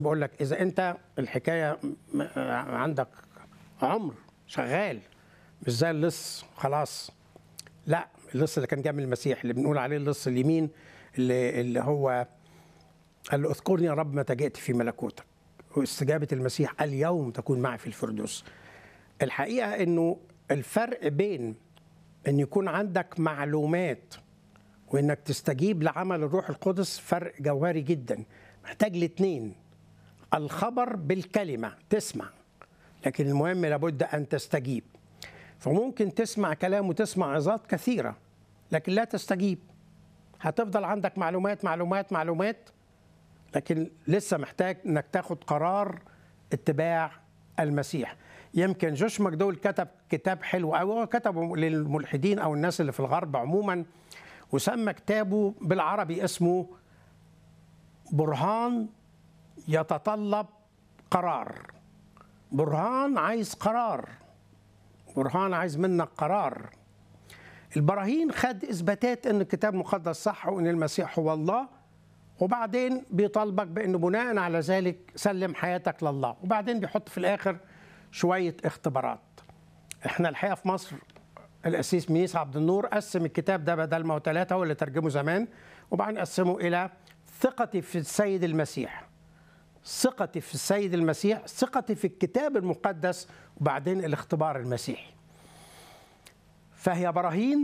بقول لك اذا انت الحكايه م- عندك عمر شغال مش زي اللص خلاص لا اللص اللي كان جنب المسيح اللي بنقول عليه اللص اليمين اللي, اللي هو قال له اذكرني يا رب متى جئت في ملكوتك واستجابه المسيح اليوم تكون معي في الفردوس الحقيقه انه الفرق بين ان يكون عندك معلومات وانك تستجيب لعمل الروح القدس فرق جوهري جدا محتاج الاثنين الخبر بالكلمه تسمع لكن المهم لابد ان تستجيب فممكن تسمع كلام وتسمع عظات كثيره لكن لا تستجيب هتفضل عندك معلومات معلومات معلومات لكن لسه محتاج انك تاخد قرار اتباع المسيح يمكن جوش مجدول كتب كتاب حلو قوي هو كتبه للملحدين او الناس اللي في الغرب عموما وسمى كتابه بالعربي اسمه برهان يتطلب قرار برهان عايز قرار برهان عايز منك قرار البراهين خد اثباتات ان الكتاب المقدس صح وان المسيح هو الله وبعدين بيطالبك بانه بناء على ذلك سلم حياتك لله وبعدين بيحط في الاخر شويه اختبارات احنا الحقيقه في مصر الاسيس ميس عبد النور قسم الكتاب ده بدل ما هو ثلاثه هو اللي ترجمه زمان وبعدين قسمه الى ثقتي في السيد المسيح ثقتي في السيد المسيح ثقتي في الكتاب المقدس وبعدين الاختبار المسيحي فهي براهين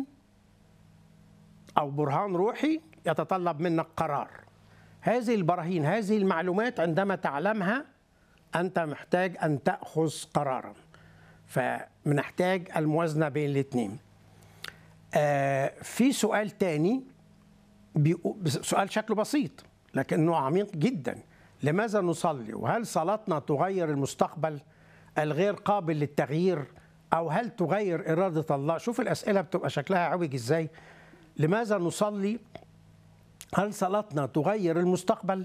او برهان روحي يتطلب منك قرار هذه البراهين هذه المعلومات عندما تعلمها انت محتاج ان تاخذ قرارا فبنحتاج الموازنه بين الاثنين آه في سؤال تاني بيقو- سؤال شكله بسيط لكنه عميق جدا لماذا نصلي وهل صلاتنا تغير المستقبل الغير قابل للتغيير او هل تغير اراده الله شوف الاسئله بتبقى شكلها عوج ازاي لماذا نصلي هل صلاتنا تغير المستقبل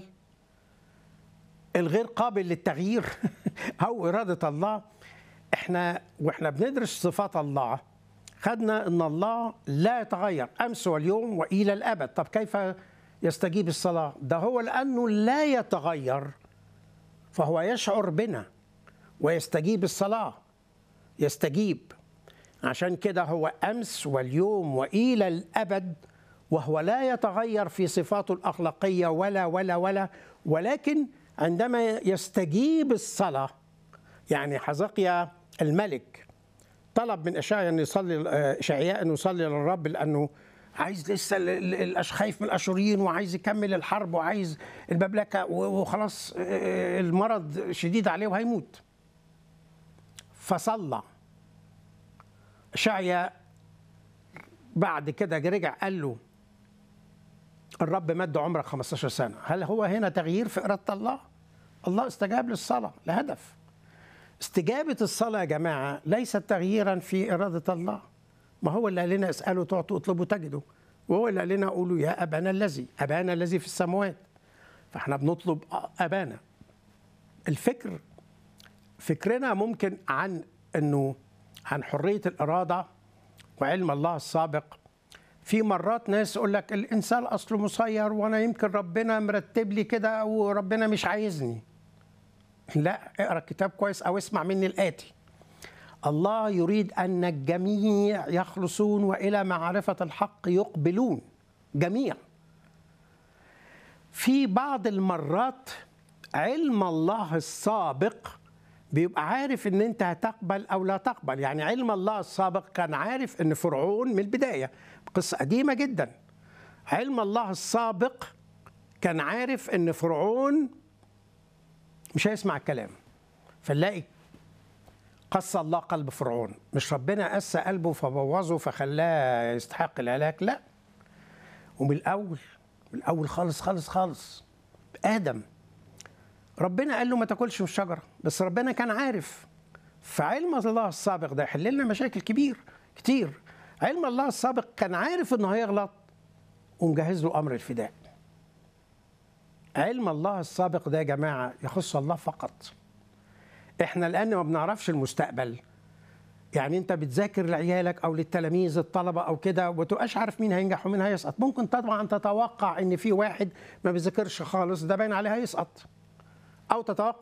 الغير قابل للتغيير او اراده الله احنا واحنا بندرس صفات الله خدنا ان الله لا يتغير امس واليوم والى الابد طب كيف يستجيب الصلاه ده هو لانه لا يتغير فهو يشعر بنا ويستجيب الصلاه يستجيب عشان كده هو امس واليوم والى الابد وهو لا يتغير في صفاته الاخلاقيه ولا ولا ولا ولكن عندما يستجيب الصلاه يعني حزقيا الملك طلب من اشعياء ان يصلي آه، اشعياء انه يصلي للرب لانه عايز لسه ال- ال- الأش- خايف من الاشوريين وعايز يكمل الحرب وعايز المملكه و- وخلاص آه، المرض شديد عليه وهيموت فصلى اشعياء بعد كده رجع قال له الرب مد عمرك 15 سنه هل هو هنا تغيير في اراده الله الله استجاب للصلاه لهدف استجابه الصلاه يا جماعه ليست تغييرا في اراده الله ما هو اللي قال لنا اسالوا تعطوا اطلبوا تجدوا وهو اللي قال لنا قولوا يا ابانا الذي ابانا الذي في السماوات فاحنا بنطلب ابانا الفكر فكرنا ممكن عن انه عن حريه الاراده وعلم الله السابق في مرات ناس يقول لك الانسان اصله مسير وانا يمكن ربنا مرتب لي كده وربنا مش عايزني لا اقرا الكتاب كويس او اسمع مني الاتي الله يريد ان الجميع يخلصون والى معرفه الحق يقبلون جميع في بعض المرات علم الله السابق بيبقى عارف ان انت هتقبل او لا تقبل يعني علم الله السابق كان عارف ان فرعون من البدايه قصه قديمه جدا علم الله السابق كان عارف ان فرعون مش هيسمع الكلام فنلاقي قسى الله قلب فرعون مش ربنا قسى قلبه فبوظه فخلاه يستحق الهلاك لا ومن الاول من الاول خالص خالص خالص ادم ربنا قال له ما تاكلش من الشجره بس ربنا كان عارف فعلم الله السابق ده يحل لنا مشاكل كبير كتير علم الله السابق كان عارف انه هيغلط ومجهز له امر الفداء علم الله السابق ده يا جماعه يخص الله فقط احنا الان ما بنعرفش المستقبل يعني انت بتذاكر لعيالك او للتلاميذ الطلبه او كده وما تبقاش عارف مين هينجح ومين هيسقط ممكن طبعا تتوقع ان في واحد ما بيذاكرش خالص ده باين عليه هيسقط او تتوقع